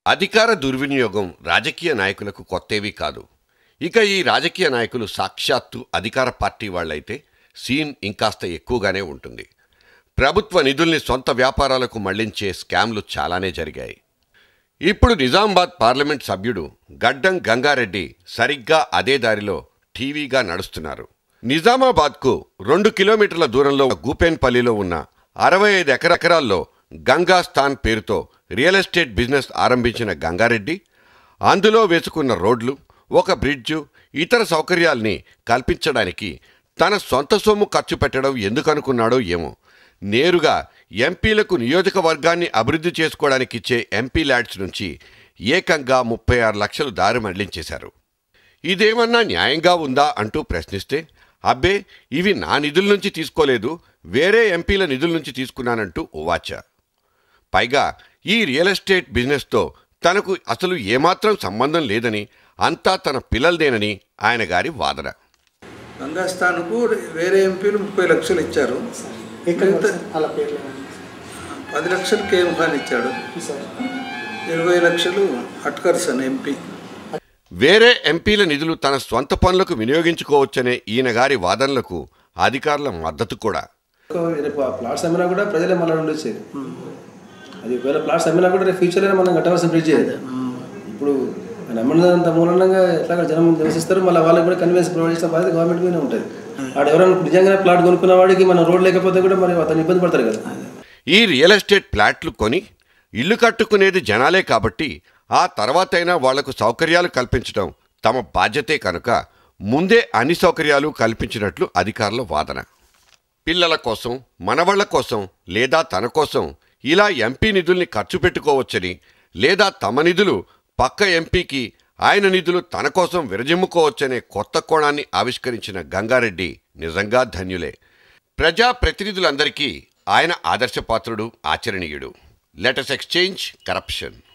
అధికార దుర్వినియోగం రాజకీయ నాయకులకు కొత్తేవి కాదు ఇక ఈ రాజకీయ నాయకులు సాక్షాత్తు అధికార పార్టీ వాళ్ళైతే సీన్ ఇంకాస్త ఎక్కువగానే ఉంటుంది ప్రభుత్వ నిధుల్ని సొంత వ్యాపారాలకు మళ్లించే స్కామ్లు చాలానే జరిగాయి ఇప్పుడు నిజామాబాద్ పార్లమెంట్ సభ్యుడు గడ్డం గంగారెడ్డి సరిగ్గా అదే దారిలో టీవీగా నడుస్తున్నారు నిజామాబాద్కు రెండు కిలోమీటర్ల దూరంలో గూపేన్పల్లిలో ఉన్న అరవై ఐదు ఎకరెకరాల్లో గంగా స్థాన్ పేరుతో రియల్ ఎస్టేట్ బిజినెస్ ఆరంభించిన గంగారెడ్డి అందులో వేసుకున్న రోడ్లు ఒక బ్రిడ్జు ఇతర సౌకర్యాల్ని కల్పించడానికి తన సొంత సొమ్ము ఖర్చు పెట్టడం ఎందుకనుకున్నాడో ఏమో నేరుగా ఎంపీలకు నియోజకవర్గాన్ని అభివృద్ధి చేసుకోవడానికి ఇచ్చే ఎంపీ ల్యాడ్స్ నుంచి ఏకంగా ముప్పై ఆరు లక్షలు దారి మళ్లించేశారు ఇదేమన్నా న్యాయంగా ఉందా అంటూ ప్రశ్నిస్తే అబ్బే ఇవి నా నిధుల నుంచి తీసుకోలేదు వేరే ఎంపీల నిధుల నుంచి తీసుకున్నానంటూ ఉవాచ పైగా ఈ రియల్ ఎస్టేట్ బిజినెస్తో తనకు అసలు ఏమాత్రం సంబంధం లేదని అంతా తన పిల్లలదేనని ఆయన గారి వాదన గంగాస్థాన్కు వేరే ఎంపీలు ముప్పై లక్షలు ఇచ్చారు ఎక్కడ మిగతా అలా పేర్లు పది లక్షలు కేఎం ఖాన్ ఇచ్చాడు సార్ ఇరవై లక్షలు అట్కర్సన్ ఎంపీ వేరే ఎంపీల నిధులు తన స్వంత పనులకు వినియోగించుకోవచ్చనే ఈయన గారి వాదనలకు అధికారుల మద్దతు కూడా రేపు ఆ ప్లాట్స్ అమ్మినా కూడా ప్రజలే మళ్ళీ ఉండొచ్చేది అది ఒకవేళ ప్లాట్స్ అమ్మినా కూడా రేపు ఫ్యూచర్లో మనం కట్టవలసిన బ్రిడ్జ్ అది ఇప్పుడు ఆయన అమ్మినంత మూలంగా ఎట్లా జనం నివసిస్తారు మళ్ళీ వాళ్ళకి కూడా కన్వీనియన్స్ ప్రొవైడ్ చేసిన బాధ్యత గవర్నమెంట్ మీదే ఉంటుంది వాడు ఎవరైనా నిజంగానే ప్లాట్ కొనుక్కున్న వాడికి మన రోడ్ లేకపోతే కూడా మరి అతను ఇబ్బంది పడతారు కదా ఈ రియల్ ఎస్టేట్ ప్లాట్లు కొని ఇల్లు కట్టుకునేది జనాలే కాబట్టి ఆ తర్వాతైనా వాళ్లకు సౌకర్యాలు కల్పించడం తమ బాధ్యతే కనుక ముందే అన్ని సౌకర్యాలు కల్పించినట్లు అధికారుల వాదన పిల్లల కోసం మనవళ్ల కోసం లేదా తన కోసం ఇలా ఎంపీ నిధుల్ని ఖర్చు పెట్టుకోవచ్చని లేదా తమ నిధులు పక్క ఎంపీకి ఆయన నిధులు తన కోసం విరజిమ్ముకోవచ్చనే కొత్త కోణాన్ని ఆవిష్కరించిన గంగారెడ్డి నిజంగా ధన్యులే ప్రజా ప్రతినిధులందరికీ ఆయన ఆదర్శపాత్రుడు ఆచరణీయుడు లెటస్ ఎక్స్చేంజ్ కరప్షన్